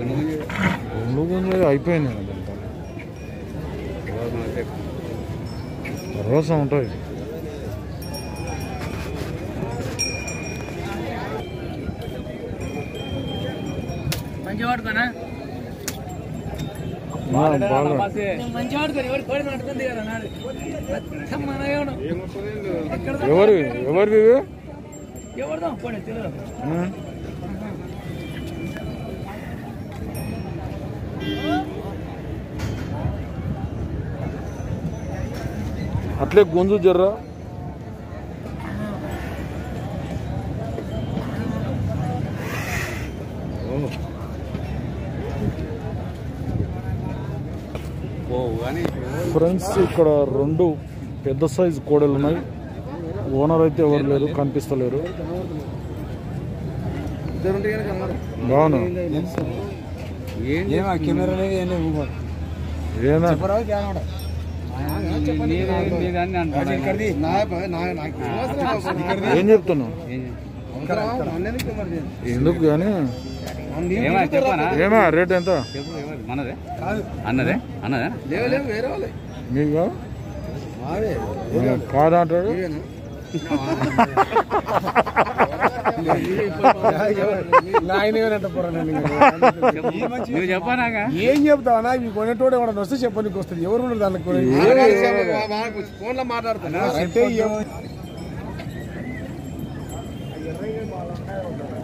గుండు గుండు అయిపోయింది అదంతా తర్వాత ఉంటాయి మంచిగా వాడుకోనా ఆ, బాగా మంచిగా వాడుకొని ఎవరు కోడి నట్టుకుంది కదా నాది మొత్తం మన ఎవడు ఎక్కడ ఎవరు ఎవరిది ఇది? ఎవరిదో కోడి తెలియదు ఆ? అట్లే గుంజు జర్ర ఫ్రెండ్స్ ఇక్కడ రెండు పెద్ద సైజు కోడలు ఉన్నాయి ఓనర్ అయితే ఎవరు లేరు కనిపిస్తలేరు బాగున్నా ఏమా కెమెరా లేదు ఏం లేవు ఏనా ఏం చెప్తున్నావు ఎందుకు కానీ ఏమా రేట్ ఎంత మనదే అన్నదే అన్నదే మీకు కాదా అంటాడు నువ్వు చెప్పానాగా ఏం చెప్తావా ఇవి కొనేటోడు ఎవడన్నా వస్తే చెప్పనికి వస్తుంది ఎవరు ఉండరు దానికి కొని ఫోన్ లో మాట్లాడుతున్నా అంటే ఏం-